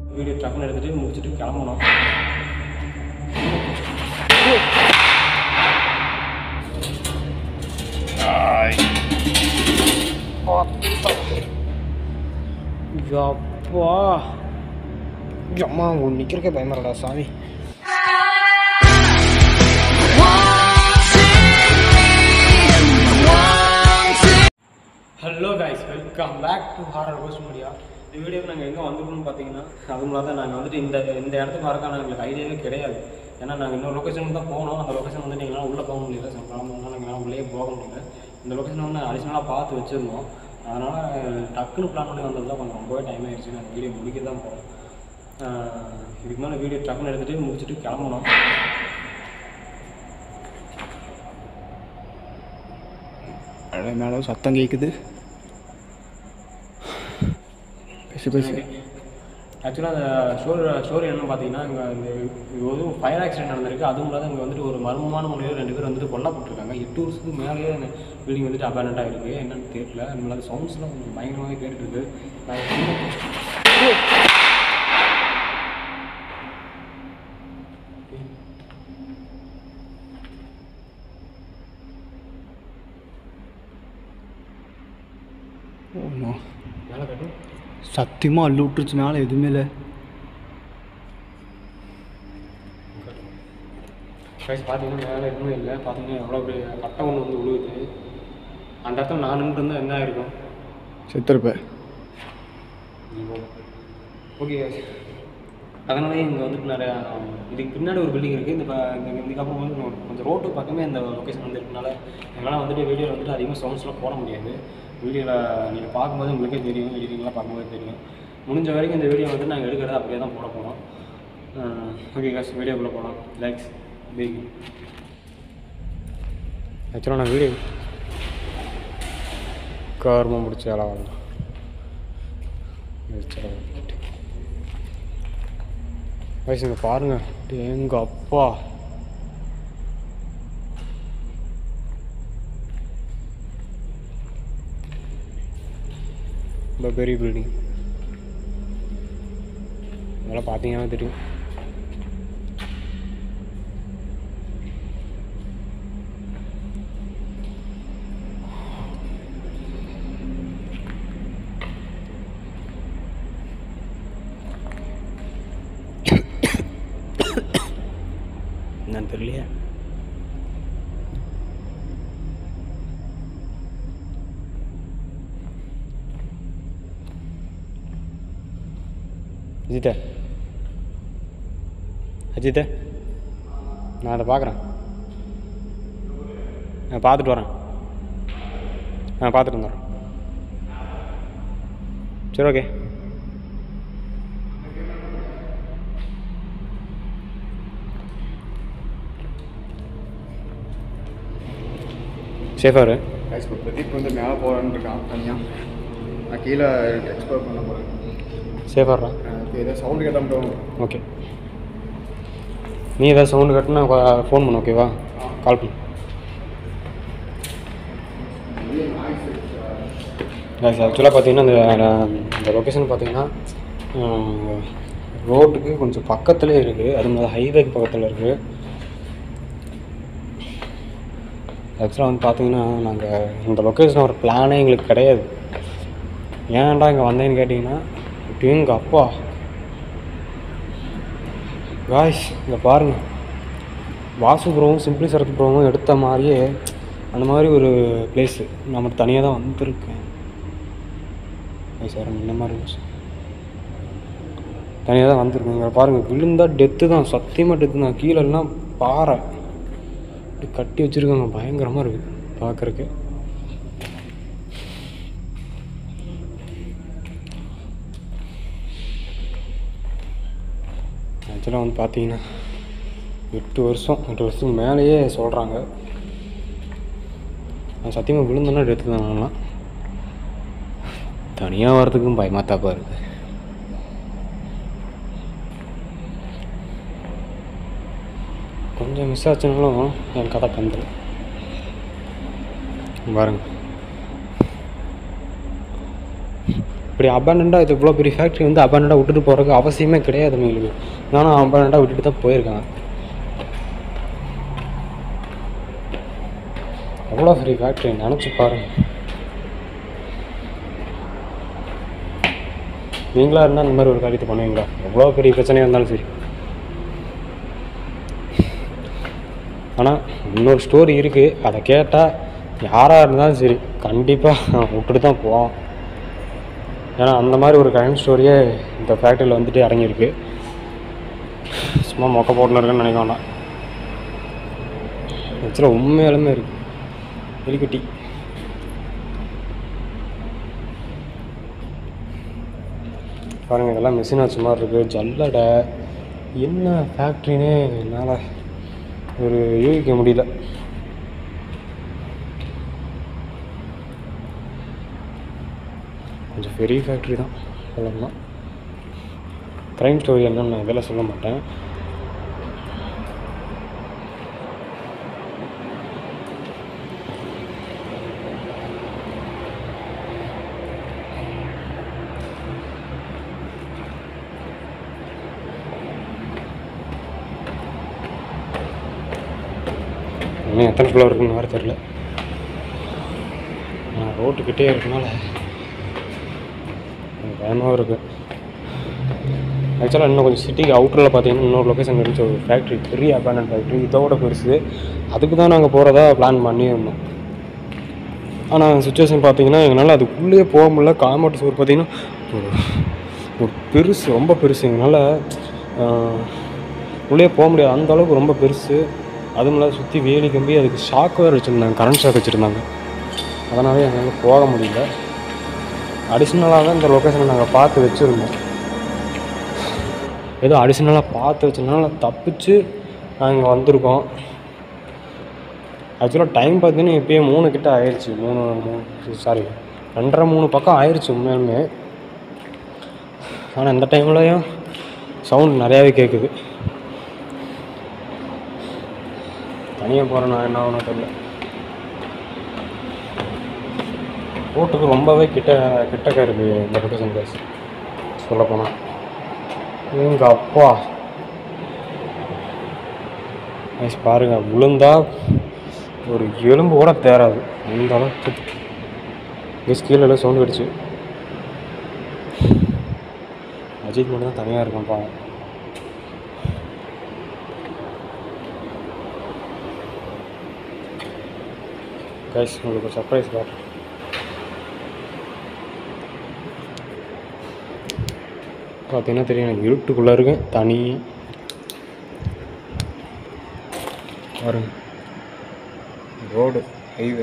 Video டக்குன்னு எடுத்துகிட்டு முடிச்சுட்டு கிளம்பணும் அப்பா அம்மா உன் நிற்கிறக்கே பயமாடா சாமி hello guys welcome back to horror ghost media இந்த வீடியோக்கு நாங்கள் எங்கே வந்திருக்கோம்னு பார்த்தீங்கன்னா அது மூலம் தான் நாங்கள் வந்துட்டு இந்த இந்த இடத்துக்கு வரக்கான எங்களுக்கு ஐடியாவே கிடையாது ஏன்னா நாங்கள் இன்னொரு லொக்கேஷனுக்கு தான் போனோம் அந்த லொக்கேஷன் வந்து எங்களால் உள்ளே போக முடியல சில ப்ராப்ளம்னால எங்களால் உள்ளே போக முடியல இந்த லொக்கேஷன் வந்து அடிஷனலாக பார்த்து வச்சுருந்தோம் அதனால் டக்குன்னு பிளான் பண்ணி வந்தது தான் கொஞ்சம் ரொம்பவே டைம் ஆயிடுச்சு நாங்கள் வீடியோ முடிக்க தான் போகிறோம் இதுக்கு மேலே வீடியோ டக்குன்னு எடுத்துகிட்டு முடிச்சுட்டு கிளம்பணும் அழகு மேலே சத்தம் கேட்குது பேசு பேசு ஆக்சுவலாக அந்த ஸ்டோரி ஸ்டோரி என்னன்னு பார்த்தீங்கன்னா இங்கே இந்த இது ஒரு ஃபயர் ஆக்சிடென்ட் நடந்திருக்கு அதுவும் இல்லாத இங்கே வந்துட்டு ஒரு மர்மமான முறையில் ரெண்டு பேர் வந்துட்டு கொல்லப்பட்டிருக்காங்க எட்டு வருஷத்துக்கு மேலேயே அந்த பில்டிங் வந்துட்டு அபேண்டண்டாக இருக்குது என்னன்னு தெரியல நம்மளால சவுண்ட்ஸ்லாம் கொஞ்சம் பயங்கரமாகவே கேட்டுட்டு இருக்கு நான் சும்மா- ஒன்றும் மேலே கட்டு சத்தியமாக அள்ளு விட்டுருச்சு மேலே எதுவுமே இல்லை கைஸ் பார்த்தீங்கன்னா மேலே எதுவுமே இல்லை பார்த்தீங்கன்னா எவ்வளோ பெரிய கட்டை ஒன்று வந்து விழுகுது அந்த இடத்துல நான் நின்று இருந்தால் என்ன ஆயிருக்கும் செத்துருப்பேன் ஓகே அதனாலே இங்கே வந்துட்டு நிறையா இதுக்கு பின்னாடி ஒரு பில்டிங் இருக்குது இந்த ப- இந்த இதுக்கப்புறம் வந்து கொஞ்சம் கொஞ்சம் ரோட்டு பக்கமே இந்த லொக்கேஷன் வந்து இருக்கனால எங்களால் வந்துட்டு வீடியோவில் வந்துட்டு அதிகமாக சவுண்ட்ஸ்லாம் போட முடியாது வீடியோவில் நீங்கள் பார்க்கும்போது உங்களுக்கே தெரியும் எடிட்டிங்லாம் பார்க்கும்போது தெரியும் முடிஞ்ச வரைக்கும் இந்த வீடியோ வந்து நாங்கள் எடுக்கிறத அப்படியே தான் போட போகிறோம் ஓகே காசு வீடியோக்குள்ளே போகலாம் லைக்ஸ் பிக் ஆக்சுவலாக நான் வீடியோ கவர்மெண்ட் முடிச்ச வேலை வரலாம் வயசுங்க பாருங்க எங்க அப்பா ரொம்ப பெரிய பில்டிங் அதெல்லாம் பார்த்தீங்கன்னா தெரியும் என்னன்னு தெரியலையே அஜித்த அஜித்த நான் அதை பார்க்குறேன் நான் பார்த்துட்டு வரேன் நான் பார்த்துட்டு வந்துடுறேன் சரி ஓகே சேஃபாக இரு கைஸ் இப்போ பிரதீப் வந்து மேலே போகிறான்னு இருக்கான் தனியாக நான் கீழே எக்ஸ்ப்ளோர் பண்ண போகிறேன் சேஃபாக இப்போ ஏதோ சவுண்டு கேட்டால் மட்டும் ஓகே நீ ஏதாவது சவுண்டு கட்டினா ஃபோன் பண்ணு ஓகேவா கால் பண்ணு ஆக்சுவலாக பார்த்தீங்கன்னா இந்த இந்த லொக்கேஷன் பார்த்தீங்கன்னா ரோட்டுக்கு கொஞ்சம் பக்கத்துலேயே இருக்குது அது மாதிரி ஹைவேக்கு பக்கத்தில் இருக்குது ஆக்சுவலாக வந்து பார்த்தீங்கன்னா நாங்கள் இந்த லொக்கேஷன் ஒரு பிளானே எங்களுக்கு கிடையாது ஏன்டா இங்கே வந்தேன்னு கேட்டிங்கன்னா எங்கள் அப்பா காய்ஸ் இங்கே பாருங்க வாசுபுரமும் சிம்பிளி சரத்புரமும் எடுத்த மாதிரியே அந்த மாதிரி ஒரு பிளேஸு நான் மட்டும் தனியாக தான் வந்திருக்கேன் சார் இந்த மாதிரி இருந்துச்சு தனியாக தான் வந்திருக்கேன் இங்கே பாருங்கள் விழுந்தா டெத்து தான் சத்தியமாக டெத்து தான் கீழெல்லாம் பாறை இப்படி கட்டி வச்சுருக்காங்க பயங்கரமாக இருக்குது பார்க்குறக்கு ஆக்சுவலாக வந்து பார்த்தீங்கன்னா எட்டு வருஷம் எட்டு வருஷத்துக்கு மேலேயே சொல்கிறாங்க நான் சத்தியமாக விழுந்தோன்னா டெத்து தான் நான்லாம் தனியாக வர்றதுக்கும் பயமாத்தாப்பா இருக்குது கொஞ்சம் மிஸ் ஆச்சுனாலும் என் கதை கந்து பாருங்க இப்படி அபண்டண்டாக இது இவ்வளோ பெரிய ஃபேக்ட்ரி வந்து அபண்டண்டாக விட்டுட்டு போகிறதுக்கு அவசியமே கிடையாது எங்களுக்கு நானும் அபண்டண்டாக விட்டுட்டு தான் போயிருக்கேன் அவ்வளோ பெரிய ஃபேக்ட்ரி நினச்சி பாருங்க நீங்களா இருந்தால் இந்த மாதிரி ஒரு காரியத்தை பண்ணுவீங்களா எவ்வளோ பெரிய பிரச்சனையாக இருந்தாலும் சரி ஆனால் இன்னொரு ஸ்டோரி இருக்குது அதை கேட்டால் யாராக இருந்தாலும் சரி கண்டிப்பாக விட்டுட்டு தான் போவோம் ஏன்னா அந்த மாதிரி ஒரு க்ரைம் ஸ்டோரியே இந்த ஃபேக்ட்ரியில் வந்துட்டு இறங்கியிருக்கு சும்மா மொக்க போட்டுன்னு இருக்குன்னு நினைக்க வேண்டாம் ஆக்சுவலாக உண்மையாலுமே இருக்கு எலிக்குட்டி பாருங்கள் இதெல்லாம் மிஷின் வச்ச மாதிரி இருக்குது ஜல்லடை என்ன ஃபேக்ட்ரினே என்னால் ஒரு யூகிக்க முடியல கொஞ்சம் பெரிய ஃபேக்ட்ரி தான் சொல்லலாம் க்ரைம் ஸ்டோரி என்னன்னு நான் இதெல்லாம் சொல்ல மாட்டேன் இன்னும் எத்தனை ஃப்ளவர் இருக்குன்னு வேறு தெரில நான் ரோட்டுக்கிட்டே இருக்கனால எனக்கு பயமாகவும் இருக்குது ஆக்சுவலாக இன்னும் கொஞ்சம் சிட்டிக்கு அவுட்டரில் பார்த்தீங்கன்னா இன்னொரு லொக்கேஷன் இருந்துச்சு ஒரு ஃபேக்ட்ரி பெரிய அபேண்டன் ஃபேக்ட்ரி இதோட பெருசு அதுக்கு தான் நாங்கள் போகிறதா பிளான் பண்ணியிருந்தோம் ஆனால் சுச்சுவேஷன் பார்த்தீங்கன்னா எங்களால் அதுக்குள்ளேயே போக முடியல காமௌண்ட் சுவர் பார்த்தீங்கன்னா ஒரு ஒரு பெருசு ரொம்ப பெருசு எங்களால் உள்ளே போக முடியாது அந்த அளவுக்கு ரொம்ப பெருசு அதுவும் இல்லாத சுற்றி வேலி கம்பி அதுக்கு ஷாக் வேறு வச்சுருந்தாங்க கரண்ட் ஷாக் வச்சுருந்தாங்க அதனாலே எங்களால் போக முடியல அடிஷ்னலாக தான் இந்த லொக்கேஷனை நாங்கள் பார்த்து வச்சுருந்தோம் ஏதோ அடிஷ்னலாக பார்த்து வச்சதுனால தப்பிச்சு நாங்கள் வந்திருக்கோம் ஆக்சுவலாக டைம் பார்த்தீங்கன்னா இப்போயே மூணு கிட்ட ஆயிடுச்சு மூணு மூணு சாரி ரெண்டரை மூணு பக்கம் ஆயிடுச்சு உண்மையாலுமே ஆனால் இந்த டைம்லையும் சவுண்ட் நிறையாவே கேட்குது தனியாக போகிறேன் நான் என்ன ஆகணும் தெரியல ரோட்டுக்கு ரொம்பவே கிட்ட கிட்டக்க இருக்குது இந்த லொக்கேஷன் பிளேஸ் சொல்லப்போனால் எங்கள் அப்பா நைஸ் பாருங்க விழுந்தா ஒரு எலும்பு கூட தேராது அந்த அளவுக்கு கெஸ் கீழே எல்லாம் சவுண்ட் அடிச்சு அஜித் மட்டும் தான் தனியாக இருக்கான் பாவம் கைஸ் உங்களுக்கு ஒரு சர்ப்ரைஸ் கார் பார்த்தீங்கன்னா தெரியும் எனக்கு இருட்டுக்குள்ளே இருக்கேன் தனி பாருங்க ரோடு ஹைவே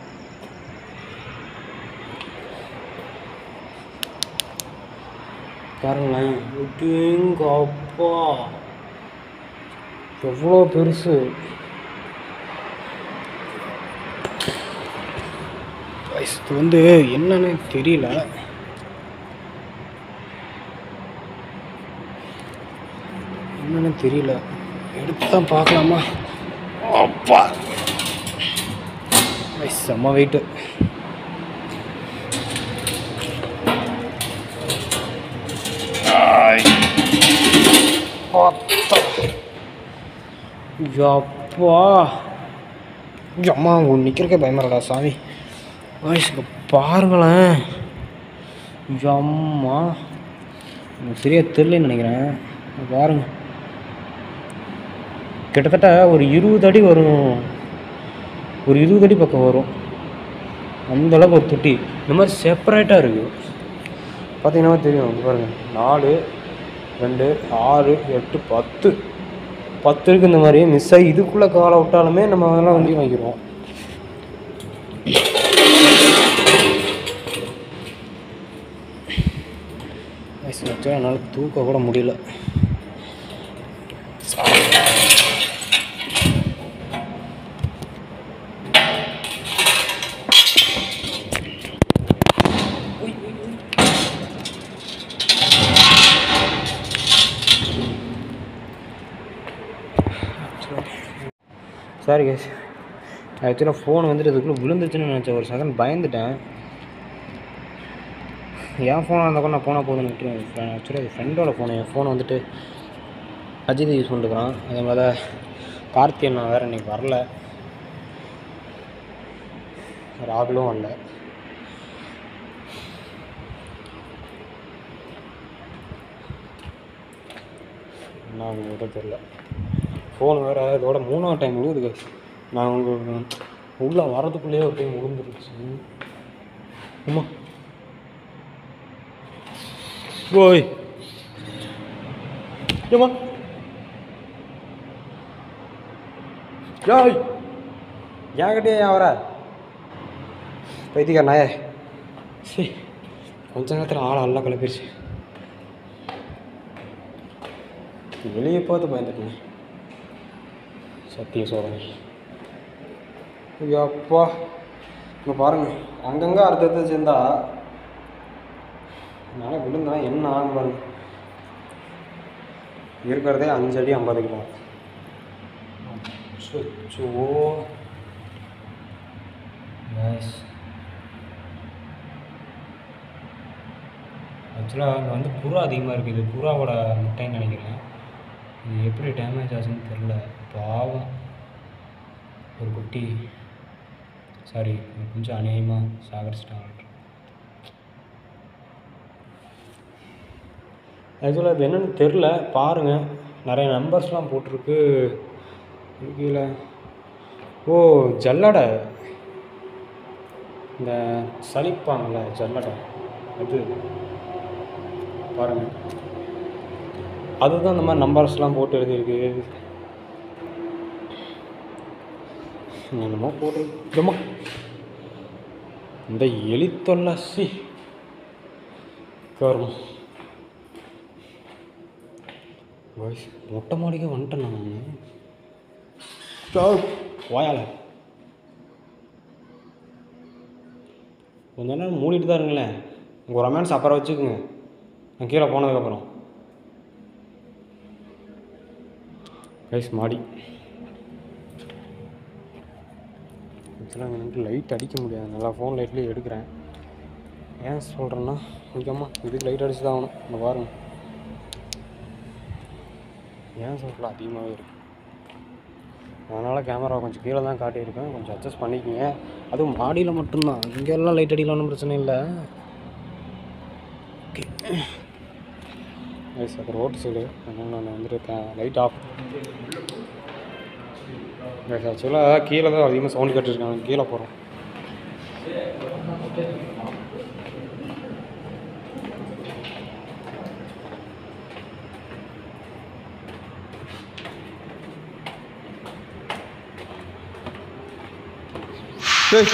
பாருங்களேன் எங்க அப்பா எவ்வளோ பெருசு Guys, இது வந்து என்னன்னு தெரியல என்னன்னு தெரியல எடுத்து தான் பார்க்கலாமா அப்பா Guys, செம்ம வெயிட்டு யப்பா அம்மா அங்கே நிற்கிறக்கே பயமாடா சாமி வாய்ஸ் இங்கே பாருங்களேன் அம்மா எனக்கு சரியாக தெரியலன்னு நினைக்கிறேன் இங்க பாருங்க கிட்டத்தட்ட ஒரு இருபது அடி வரும் ஒரு இருபது அடி பக்கம் வரும் அந்த அளவுக்கு ஒரு தொட்டி இந்த மாதிரி செப்பரேட்டாக இருக்குது பார்த்தீங்கன்னா தெரியும் இங்க பாருங்க நாலு ரெண்டு ஆறு எட்டு பத்து பத்து இருக்கு இந்த மாதிரி மிஸ் ஆகி இதுக்குள்ளே காலை விட்டாலுமே நம்ம அதெல்லாம் வந்து வாங்கிடுவோம் ஆக்சுவலாக என்னால் தூக்க கூட முடியல சாரி கேஸ் ஆக்சுவலாக ஃபோன் வந்துட்டு இதுக்குள்ளே விழுந்துச்சுன்னு நினச்சேன் ஒரு செகண்ட் பயந்துட்டேன் என் ஃபோனாக இருந்தால் கூட நான் போனால் போதும்னு விட்டுருவேன் ஆக்சுவலி அது ஃப்ரெண்டோட ஃபோனு என் ஃபோனை வந்துட்டு அஜித் யூஸ் பண்ணிட்டுருக்கான் அதே மாதிரி கார்த்தியன் நான் வேறு இன்றைக்கி வரல ராகுலும் வரல நான் விட தெரில ஃபோன் வேறு இதோட மூணாவது டைம் விழுவுது guys. நான் உங்கள் உள்ளே வரதுக்குள்ளேயே ஒரு டைம் விழுந்துருச்சு அம்மா ஓய் ஏம்மா ஏய் என்கிட்டயே ஏன் வர பைத்தியக்கார நாயே சரி கொஞ்ச நேரத்தில் ஆள் அல்ல கிளப்பிடுச்சு வெளியே பார்த்து பயந்துட்டேன் சத்திய சோதனை அப்பா இங்கே பாருங்க அங்கங்கே அடுத்தடுத்து சேர்ந்தா என்னால் விழுந்தா என்ன ஆகும் பாருங்க இருக்கிறதே அஞ்சு அடி ஐம்பது கிலோ அச்சோ ஆக்சுவலாக அங்கே வந்து புறா அதிகமாக இருக்குது இது புறாவோட முட்டைன்னு நினைக்கிறேன் இது எப்படி டேமேஜ் ஆச்சுன்னு தெரில பாவம் ஒரு குட்டி சாரி கொஞ்சம் அநேகமாக சாகரிச்சிட்டாங்க ஆக்சுவலாக இது என்னன்னு தெரில பாருங்கள் நிறைய நம்பர்ஸ்லாம் போட்டிருக்கு கீழே ஓ ஜல்லடை இந்த சலிப்பாங்கள்ல ஜல்லடை அது பாருங்கள் அதுதான் இந்த மாதிரி நம்பர்ஸ்லாம் போட்டு எழுதியிருக்கு என்னமோ போட்டு இதம்மா இந்த எலித்தொல்லை சி வரும் வாய்ஸ் மொட்டை மாடிக்கு வந்துட்டேன் நான் வாயால கொஞ்ச நேரம் மூடிட்டு தான் இருங்களேன் உங்கள் ரொமான்ஸ் அப்புறம் வச்சுக்கோங்க நான் கீழே போனதுக்கப்புறம் கைஸ் மாடி ஆக்சுவலாக எனக்கு லைட் அடிக்க முடியாது நல்லா ஃபோன் லைட்லேயே எடுக்கிறேன் ஏன் சொல்கிறேன்னா முக்கியமாக இதுக்கு லைட் அடிச்சு தான் ஆகணும் இந்த பாருங்க ஏன் சொல்ல அதிகமாகவே இருக்கு அதனால் கேமரா கொஞ்சம் கீழே தான் காட்டியிருக்கேன் கொஞ்சம் அட்ஜஸ்ட் பண்ணிக்கங்க அதுவும் மாடியில் மட்டும்தான் இங்கெல்லாம் லைட் அடிக்கலாம் ஒன்றும் பிரச்சனை இல்லை ஓகே ரைஸ் அது ரோட்டு சைடு அதனால் நான் வந்துட்டு லைட் ஆஃப் ஆக்சுவலாக கீழே தான் அதிகமாக சவுண்ட் கட்டிருக்காங்க கீழே போகிறோம் டேய்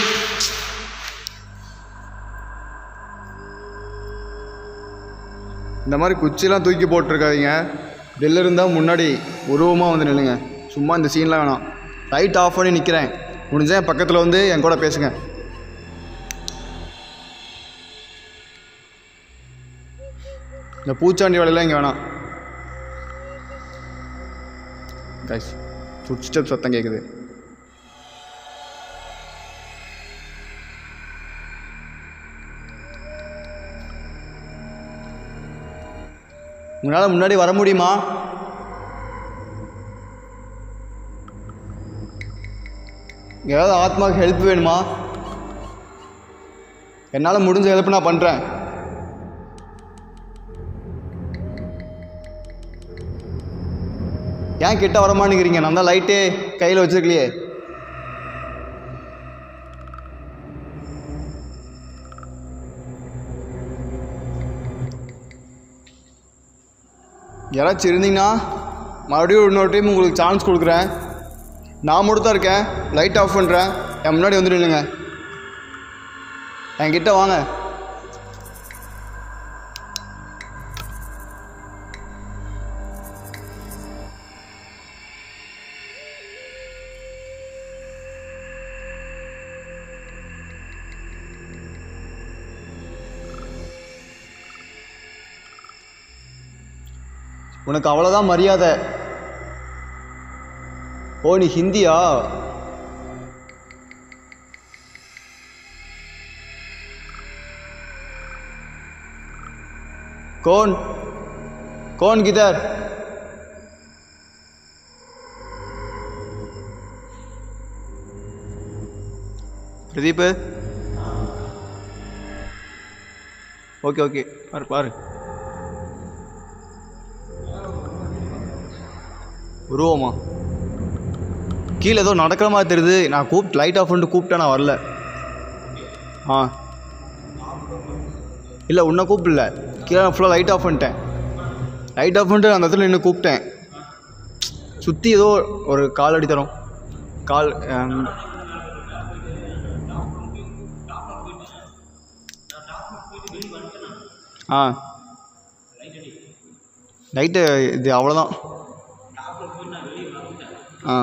இந்த மாதிரி குச்சிலாம் தூக்கி போட்டிருக்காதீங்க பெல் இருந்தால் முன்னாடி உருவமாக வந்து நில்லுங்க சும்மா இந்த சீன்லாம் வேணாம் லைட் ஆஃப் பண்ணி நிற்கிறேன் முடிஞ்சா என் பக்கத்தில் வந்து என் கூட பேசுங்க இந்த பூச்சாண்டி வேலையெல்லாம் இங்கே வேணாம் கைஸ் ஃபுட் ஸ்டெப் சத்தம் கேட்குது உங்களால் முன்னாடி வர முடியுமா ஏதாவது ஆத்மாவுக்கு ஹெல்ப் வேணுமா என்னால் முடிஞ்ச ஹெல்ப் நான் பண்ணுறேன் ஏன் கிட்ட வரமாட்டேங்கிறீங்க நான் தான் லைட்டே கையில் வச்சிருக்கலையே யாராச்சும் இருந்தீங்கன்னா மறுபடியும் இன்னொரு டைம் உங்களுக்கு சான்ஸ் கொடுக்குறேன் நான் மட்டும் தான் இருக்கேன் லைட் ஆஃப் பண்ணுறேன் என் முன்னாடி வந்து நில்லுங்க என்கிட்ட வாங்க உனக்கு அவ்வளோதான் மரியாதை ஓ நீ ஹிந்தியா कौन कौन किधर प्रदीप ஓகே ஓகே பாரு பாரு உருவமா கீழே ஏதோ நடக்கிற மாதிரி தெரியுது நான் கூப்பிட்டு லைட் ஆஃப் பண்ணிட்டு கூப்பிட்டேன் நான் வரல ஆ இல்லை உன்னை கூப்பிடல கீழே ஃபுல்லாக லைட் ஆஃப் பண்ணிட்டேன் லைட் ஆஃப் பண்ணிட்டு அந்த இடத்துல நின்று கூப்பிட்டேன் சுற்றி ஏதோ ஒரு கால் அடி தரும் கால் ஆம், ஆ லைட்டு இது அவ்வளோதான் ஆ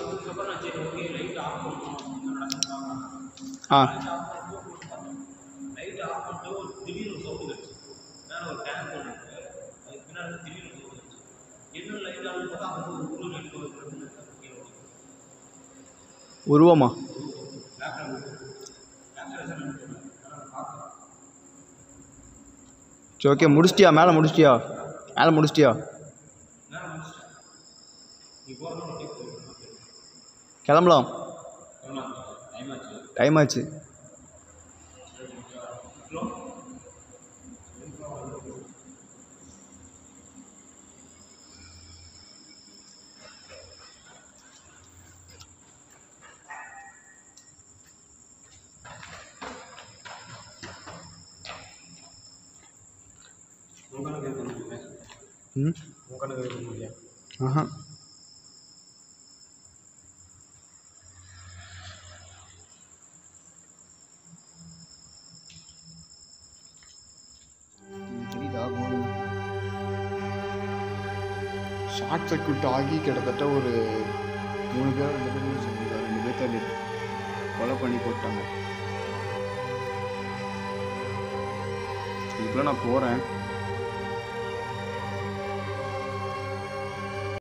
ஆ உருவமா சரி ஓகே முடிச்சிட்டியா மேலே முடிச்சிட்டியா மேலே முடிச்சிட்டியா கிளம்பலாம் டைம் ஆச்சு உங்களுக்கு இது பண்ண முடியல ம் உங்களுக்கு இது பண்ண முடியல ஆஹா ஷார்ட் சர்க்யூட் ஆகி கிட்டத்தட்ட ஒரு மூணு பேர் ரெண்டு பேர் சொல்லியிருக்காரு ரெண்டு பேர் தள்ளி கொலை பண்ணி போட்டாங்க இதுக்குள்ள நான் போகிறேன்